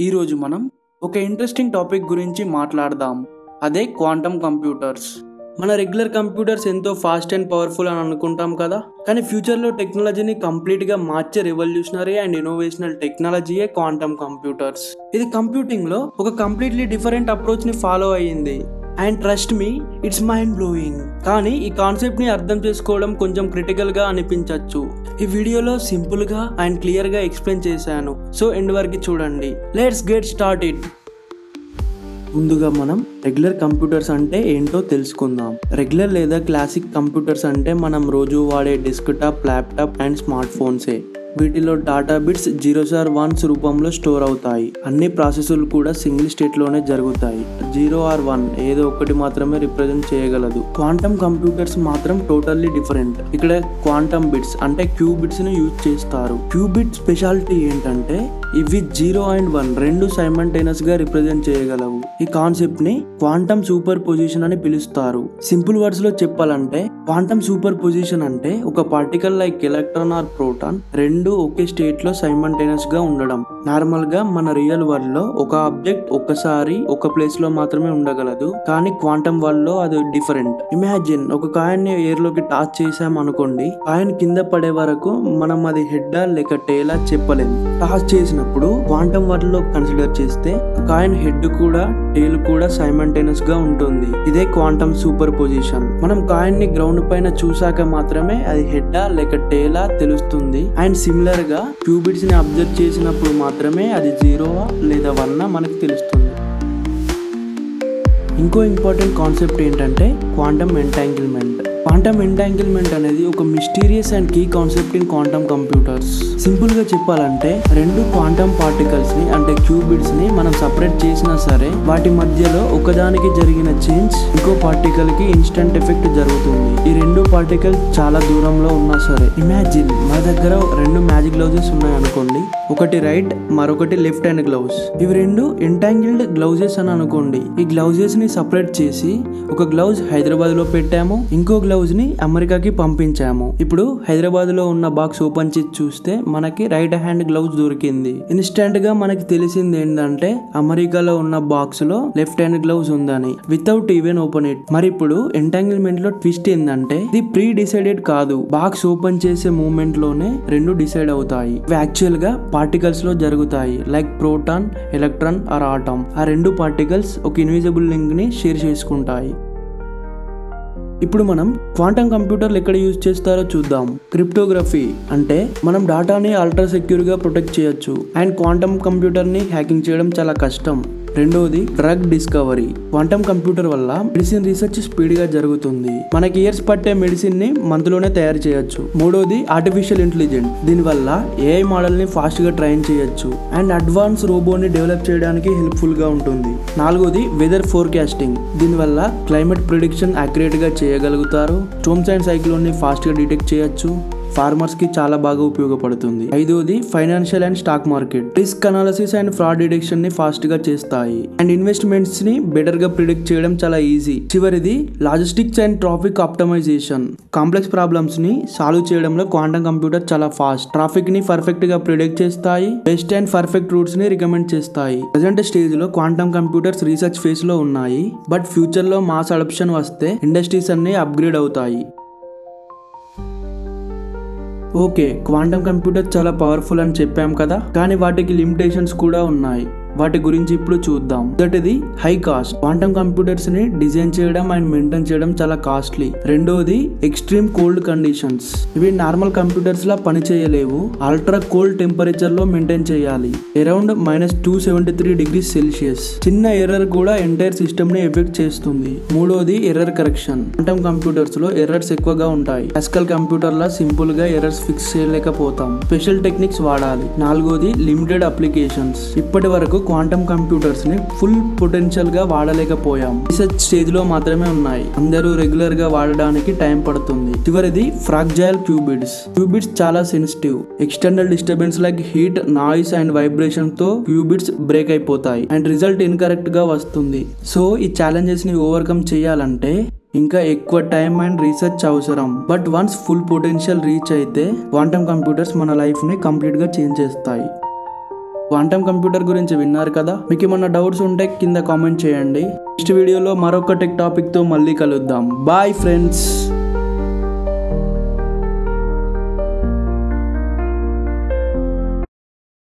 ఈరోజు మనం ఒక ఇంట్రెస్టింగ్ టాపిక్ గురించి మాట్లాడదాం అదే క్వాంటమ్ కంప్యూటర్స్ మన రెగ్యులర్ కంప్యూటర్స్ ఎంతో ఫాస్ట్ అండ్ పవర్ఫుల్ అని అనుకుంటాం కదా కానీ ఫ్యూచర్లో టెక్నాలజీని కంప్లీట్గా మార్చే రెవల్యూషనరీ అండ్ ఇన్నోవేషనల్ టెక్నాలజీయే క్వాంటమ్ కంప్యూటర్స్ ఇది కంప్యూటింగ్లో ఒక కంప్లీట్లీ డిఫరెంట్ అప్రోచ్ని ఫాలో అయ్యింది and trust me it's mind blowing కానీ ఈ కాన్సెప్ట్ని అర్థం చేసుకోవడం కొంచెం క్రిటికల్గా అనిపించవచ్చు ఈ వీడియోలో సింపుల్గా అండ్ క్లియర్గా ఎక్స్ప్లెయిన్ చేశాను సో ఎండ్ వరకు చూడండి లెట్స్ గెట్ స్టార్ట్ ఇట్ ముందుగా మనం రెగ్యులర్ కంప్యూటర్స్ అంటే ఏంటో తెలుసుకుందాం రెగ్యులర్ లేదా క్లాసిక్ కంప్యూటర్స్ అంటే మనం రోజు వాడే డెస్క్టాప్ ల్యాప్టాప్ అండ్ స్మార్ట్ ఫోన్సే వీటిలో data bits zero or ones రూపంలో స్టోర్ అవుతాయి అన్ని ప్రాసెస్లు కూడా సింగిల్ స్టేట్లోనే జరుగుతాయి జీరో ఆర్ వన్ ఏదో ఒకటి మాత్రమే రిప్రజెంట్ చేయగలదు క్వాంటమ్ కంప్యూటర్స్ మాత్రం టోటల్లీ డిఫరెంట్ ఇక్కడ క్వాంటమ్ బిట్స్ అంటే క్యూ బిట్స్ ని యూజ్ చేస్తారు క్యూ బిట్ స్పెషాలిటీ ఏంటంటే ఇవి జీరో అండ్ వన్ రెండు సైమంటైనస్ గా రిప్రజెంట్ చేయగలవు ఈ కాన్సెప్ట్ ని క్వాంటమ్ సూపర్ పొజిషన్ అని పిలుస్తారు సింపుల్ వర్డ్స్ లో చెప్పాలంటే క్వాంటమ్ సూపర్ పొజిషన్ అంటే ఒక particle like electron or proton రెండు ఒకే స్టేట్ లో సైమంటైనస్ గా ఉండడం నార్మల్ గా మన రియల్ వరల్డ్ లో ఒక ఆబ్జెక్ట్ ఒక్కసారి ఒక ప్లేస్ లో మాత్రమే ఉండగలదు కానీ క్వాంటమ్ వరల్డ్ లో అది డిఫరెంట్ ఇమాజిన్ ఒక కాయిన్ ని ఎయిర్ లోకి టాచ్ చేసాం అనుకోండి కాయిన్ కింద పడే వరకు మనం అది హెడ్ లేక టేలా చెప్పలేము టాచ్ చేసినప్పుడు క్వాంటమ్ వరల్డ్ లో కన్సిడర్ చేస్తే కాయిన్ హెడ్ కూడా టేల్ కూడా సైమంటైనస్ గా ఉంటుంది ఇదే క్వాంటమ్ సూపర్ పొజిషన్ మనం కాయిన్ ని గ్రౌండ్ పైన చూసాక మాత్రమే అది హెడ్ లేక టేలా తెలుస్తుంది అండ్ సిమిలర్ గా క్యూబిట్స్ ని అబ్జర్వ్ చేసినప్పుడు మాత్రమే అది జీరోవా లేదా వన్నా మనకు తెలుస్తుంది ఇంకో ఇంపార్టెంట్ కాన్సెప్ట్ ఏంటంటే క్వాంటమ్ ఎంటాంగిల్మెంట్ క్వాంటమ్ ఎంటాంగిల్మెంట్ అనేది ఒక mysterious and key concept in quantum computers simple గా చెప్పాలంటే రెండు క్వాంటమ్ పార్టికల్స్ ని అంటే క్యూబిట్స్ ని మనం సపరేట్ చేసినా సరే వాటి మధ్యలో ఒకదానికి జరిగిన చేంజ్ ఇంకో పార్టికల్ కి ఇన్స్టంట్ ఎఫెక్ట్ జరుగుతుంది ఈ రెండు పార్టికల్ చాలా దూరంలో ఉన్నా సరే ఇమాజిన్ మన దగ్గర రెండు మ్యాజిక్ గ్లౌజెస్ ఉన్నాయి అనుకోండి ఒకటి రైట్ మరొకటి లెఫ్ట్ హ్యాండ్ గ్లౌజ్ ఇవి రెండు ఎంటాంగిల్డ్ గ్లౌజెస్ అని అనుకోండి ఈ గ్లౌజెస్ ని సపరేట్ చేసి ఒక గ్లౌజ్ హైదరాబాద్ లో పెట్టాము ఇంకో గ్లౌజ్ ని అమెరికాకి పంపించాము ఇప్పుడు హైదరాబాద్ లో ఉన్న బాక్స్ ఓపెన్ చేసి చూస్తే మనకి రైట్ హ్యాండ్ గ్లౌజ్ దొరికింది ఇన్స్టెంట్ గా మనకి తెలిసింది ఏంటంటే అమెరికాలో ఉన్న బాక్స్ లో లెఫ్ట్ హ్యాండ్ గ్లౌజ్ ఉందని వితౌట్ ఈవెన్ ఓపెన్ ఇట్ మరి ఇప్పుడు ఎంటాంగిల్మెంట్ లో ట్విస్ట్ ఏంటంటే ఇది ప్రీ డిసైడెడ్ కాదు బాక్స్ ఓపెన్ చేసే మూమెంట్ లోనే రెండు డిసైడ్ అవుతాయి ఇవి యాక్చువల్ గా పార్టికల్స్ లో జరుగుతాయి like proton electron or atom ఆ రెండు పార్టికల్స్ ఒక ఇన్విజిబుల్ లింక్ ని షేర్ చేసుకుంటాయి ఇప్పుడు మనం క్వాంటమ్ కంప్యూటర్లు ఎక్కడ యూజ్ చేస్తారో చూద్దాం క్రిప్టోగ్రఫీ అంటే మనం డాటాని అల్ట్రా సెక్యూర్ గా ప్రొటెక్ట్ చేయొచ్చు అండ్ క్వాంటమ్ కంప్యూటర్ ని హ్యాకింగ్ చేయడం చాలా కష్టం రెండోది డ్రగ్ డిస్కవరీ క్వాంటమ్ కంప్యూటర్ వల్ల మెడిసిన్ రీసెర్చ్ స్పీడ్ గా జరుగుతుంది మనకి ఇయర్స్ పట్టే మెడిసిన్ ని మంత్ లోనే తయారు చేయొచ్చు మూడోది ఆర్టిఫిషియల్ ఇంటెలిజెంట్ దీని వల్ల ఏఐ మోడల్ ని ఫాస్ట్ గా ట్రైన్ చేయొచ్చు అండ్ అడ్వాన్స్ రోబోని డెవలప్ చేయడానికి హెల్ప్ఫుల్ గా ఉంటుంది నాలుగోది వెదర్ ఫోర్కాస్టింగ్ దీనివల్ల క్లైమేట్ ప్రిడిక్షన్ అక్యురేట్ గా చేయగలుగుతారు స్టోమ్స్ అండ్ సైక్లోన్ ని ఫాస్ట్ గా డిటెక్ట్ చేయొచ్చు ఫార్మర్స్ కి చాలా బాగా ఉపయోగపడుతుంది ఐదోది financial and stock market risk analysis and fraud detection ని ఫాస్ట్ గా చేస్తాయి అండ్ ఇన్వెస్ట్మెంట్స్ ని బెటర్ గా ప్రిడిక్ట్ చేయడం చాలా ఈజీ చివరిది logistics and traffic optimization complex problems ని సాల్వ్ చేయడంలో క్వాంటమ్ కంప్యూటర్ చాలా ఫాస్ట్ ట్రాఫిక్ ని పర్ఫెక్ట్ గా ప్రిడిక్ట్ చేస్తాయి బెస్ట్ అండ్ పర్ఫెక్ట్ రూట్స్ ని రికమెండ్ చేస్తాయి ప్రజెంట్ స్టేజ్ లో క్వాంటమ్ కంప్యూటర్స్ రీసెర్చ్ ఫేజ్ లో ఉన్నాయి బట్ ఫ్యూచర్ లో మాస్ అడాప్షన్ వస్తే ఇండస్ట్రీస్ అన్ని అప్గ్రేడ్ అవుతాయి ఓకే క్వాంటమ్ కంప్యూటర్ చాలా పవర్ఫుల్ అని చెప్పాం కదా కానీ వాటికి లిమిటేషన్స్ కూడా ఉన్నాయి వాటి గురించి ఇప్పుడు చూద్దాం మొదటిది హై కాస్ట్ క్వాంటమ్ కంప్యూటర్స్ ని డిజైన్ చేయడం అండ్ మెయింటైన్ చేయడం చాలా కాస్ట్లీ రెండోది ఎక్స్ట్రీమ్ కోల్డ్ కండిషన్స్ ఇవి నార్మల్ కంప్యూటర్స్ లా పని చేయలేవు అల్ట్రా కోల్డ్ టెంపరేచర్ లో మెయింటైన్ చేయాలి around minus two seventy three degrees Celsius చిన్న ఎర్రర్ కూడా ఎంటైర్ సిస్టమ్ ని ఎఫెక్ట్ చేస్తుంది మూడోది ఎర్రర్ కరెక్షన్ క్వాంటమ్ కంప్యూటర్స్ లో ఎర్రర్స్ ఎక్కువగా ఉంటాయి పాస్కల్ కంప్యూటర్ లా సింపుల్ గా ఎర్రర్స్ ఫిక్స్ చేయలేకపోతాం స్పెషల్ టెక్నిక్స్ వాడాలి నాలుగోది లిమిటెడ్ అప్లికేషన్స్ ఇప్పటి వరకు క్వాంటమ్ కంప్యూటర్స్ ని ఫుల్ పొటెన్షియల్ గా వాడలేకపోయాం రీసెర్చ్ స్టేజ్ లో మాత్రమే ఉన్నాయి అందరూ రెగ్యులర్ గా వాడడానికి టైం పడుతుంది చివరిది ఫ్రాక్జైల్ క్యూబిట్స్ క్యూబిట్స్ చాలా sensitive external disturbance like heat noise and vibration తో క్యూబిట్స్ బ్రేక్ అయిపోతాయి అండ్ రిజల్ట్ ఇన్కరెక్ట్ గా వస్తుంది సో ఈ ఛాలెంజెస్ ని ఓవర్కమ్ చేయాలంటే ఇంకా ఎక్కువ టైం అండ్ రీసెర్చ్ అవసరం but once full potential reach అయితే క్వాంటమ్ కంప్యూటర్స్ మన లైఫ్ని కంప్లీట్గా చేంజ్ చేస్తాయి క్వాంటమ్ కంప్యూటర్ గురించి విన్నారు కదా మీకు ఏమన్నా డౌట్స్ ఉంటే కింద కామెంట్ చేయండి నెక్స్ట్ వీడియోలో మరొక టెక్ టాపిక్తో మళ్ళీ కలుద్దాం బాయ్ ఫ్రెండ్స్